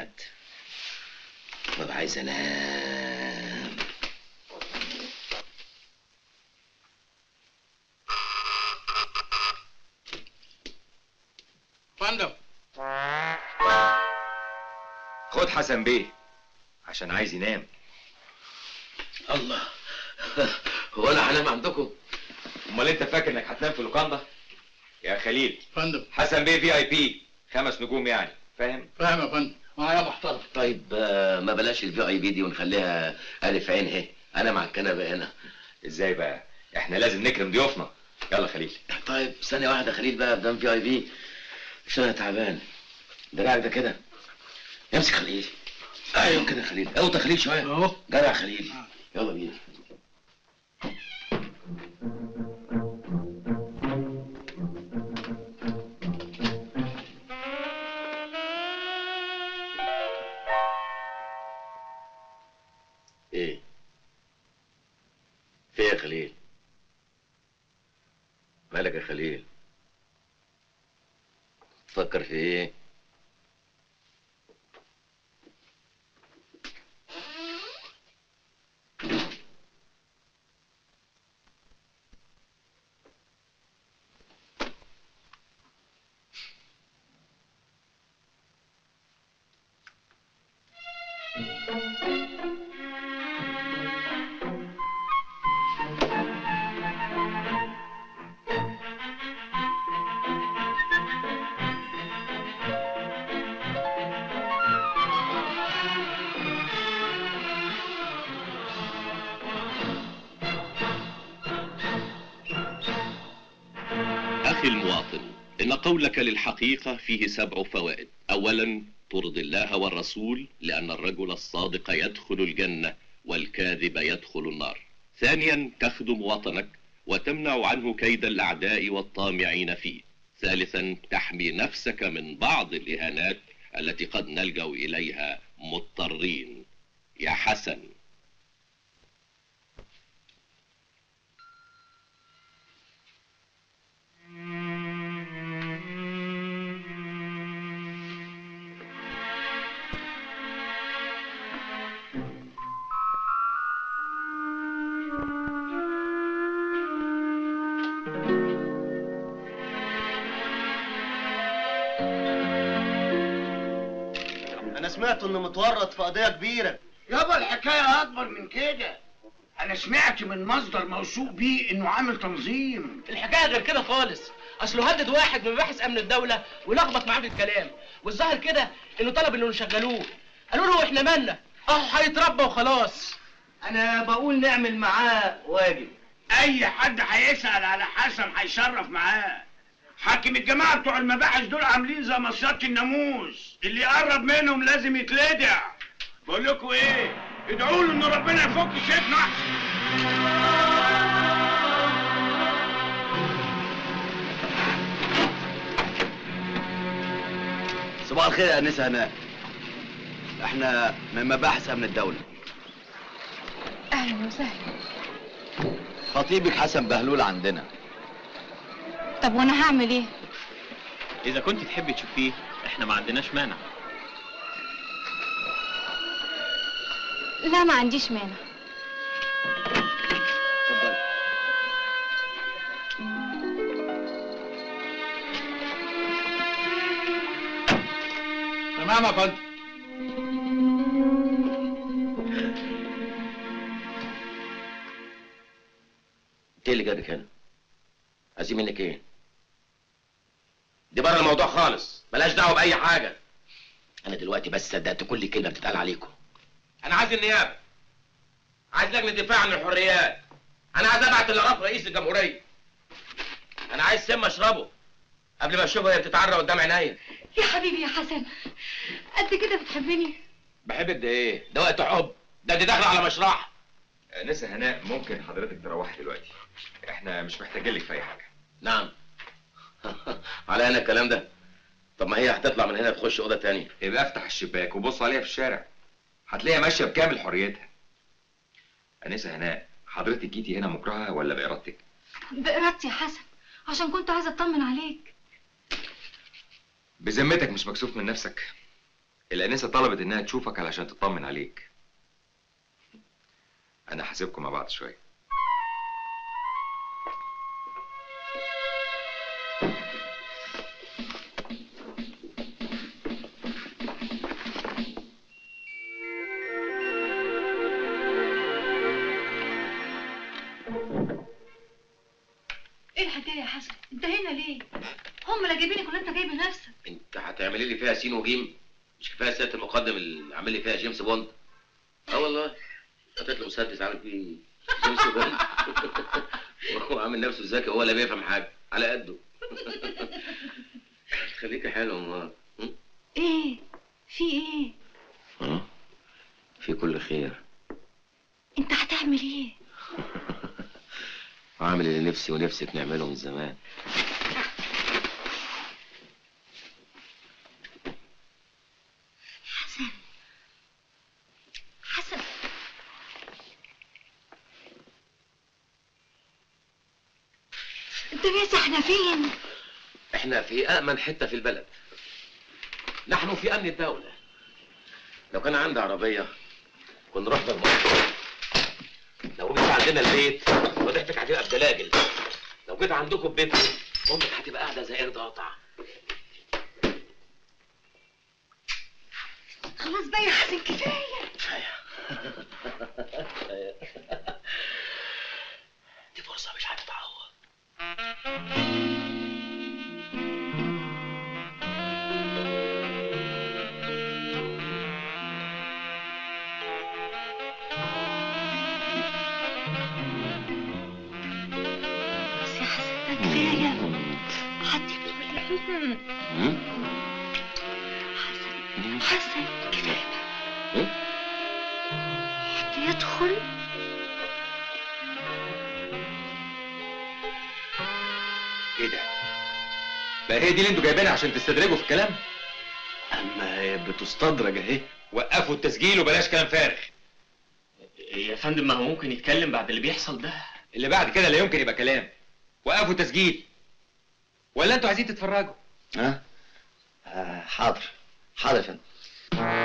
حد ببقى عايز انام فندم خد حسن بيه عشان عايز ينام الله هو انا هنام عندكم امال انت فاكر انك هتنام في لوكاندا يا خليل فندم حسن بيه في اي بي خمس نجوم يعني فاهم فاهم يا فندم معايا محترم طيب آه، ما بلاش الفي اي بي دي ونخليها الف عين اهي انا مع الكنبه هنا ازاي بقى احنا لازم نكرم ضيوفنا يلا خليل طيب ثانيه واحده خليل بقى قدام في اي بي عشان انا تعبان دراعك ده كده امسك خليل ايوه كده خليل اوطى خليل شويه اهو جدع خليل يلا بينا ايه في إيه يا خليل مالك يا خليل تفكر في ايه أخي المواطن إن قولك للحقيقة فيه سبع فوائد أولا ترضي الله والرسول لأن الرجل الصادق يدخل الجنة والكاذب يدخل النار ثانيا تخدم وطنك وتمنع عنه كيد الأعداء والطامعين فيه ثالثا تحمي نفسك من بعض الإهانات التي قد نلجأ إليها مضطرين يا حسن انا سمعت انه متورط في قضيه كبيره يابا الحكاية أكبر من كده أنا سمعت من مصدر موثوق بيه إنه عامل تنظيم الحكايه غير كده خالص اصله هدد واحد من مباحث امن الدوله ولخبط معاه في الكلام والظاهر كده انه طلب انه يشغلوه قالوا له احنا مالنا اهو هيتربى وخلاص انا بقول نعمل معاه واجب أي حد هيسأل على حسن هيشرف معاه حاكم الجماعة بتوع المباحث دول عاملين زي مصيات الناموس اللي يقرب منهم لازم يتلدع بقول لكم ايه ادعوا له ان ربنا يفك شيخنا احسن صباح الخير يا انسه هناء احنا من مباحث امن الدوله اهلا وسهلا خطيبك حسن بهلول عندنا طب وانا هعمل ايه إذا كنت تحبي تشوفيه إحنا ما عندناش مانع لا ما عنديش مانع اتفضل تمام يا فندم انت اللي جابك هنا عايزين منك ايه دي بره الموضوع خالص ملاش دعوه باي حاجه انا دلوقتي بس صدقت كل كلمه بتتقال عليكم انا عايز النيابه عايز لجنه دفاع عن الحريات انا عايز ابعت الاراف رئيس الجمهوريه انا عايز سم اشربه قبل ما اشوفها وهي بتتعرى قدام عينيا يا حبيبي يا حسن قد كده بتحبني بحبك ده ايه ده وقت حب ده دي داخله على مشرح نسا هناء ممكن حضرتك تروحي دلوقتي احنا مش محتاجين لك في اي حاجه نعم على انا الكلام ده طب ما هي هتطلع من هنا تخش اوضه تانية يبقى افتح الشباك وبص عليها في الشارع هتلاقيها ماشيه بكامل حريتها انسه هناء حضرتك جيتي هنا مكرهه ولا بارادتك بإرادتي يا حسن عشان كنت عايزه اطمن عليك بذمتك مش مكسوف من نفسك الانسه طلبت انها تشوفك علشان تطمن عليك انا هسيبكم مع بعض شويه ايه الحكايه يا حسن انت هنا ليه هم اللي جايبينك ولا انت جايب نفسك انت هتعملي لي فيها سين وجيم مش كفايه سياده المقدم اللي عامل لي فيها جيمس بوند اه والله حطيت له مسدس عامل فيه جيمس بوند وهو عامل نفسه ذكي وهو لا بيفهم حاجه على قده خليكي حلو امال ايه في ايه ها؟ في كل خير انت هتعمل ايه عامل اللي نفسي ونفسك نعمله من زمان حسن حسن انت ناسي احنا فين احنا في امن حته في البلد نحن في امن الدوله لو كان عندي عربيه كنا رحنا المنطقه لو جيت عندنا البيت وضحتك هتبقى بدلاجل لو جيت عندكم بيتكم امك هتبقى قاعده زي قرد قاطع خلاص بقى يا حسن كفايه دي فرصه مش هتتعوض بس يا حسن ده كفايه حد يدخل حسن حسن كفايه هم؟ حد يدخل ايه ده بقى هي دي اللي انتوا جايبينها عشان تستدرجوا في الكلام اما هي بتستدرج اهي وقفوا التسجيل وبلاش كلام فارغ يا فندم ما هو ممكن يتكلم بعد اللي بيحصل ده اللي بعد كده لا يمكن يبقى كلام وقفوا التسجيل ولا انتوا عايزين تتفرجوا ها آه حاضر حاضر يا فندم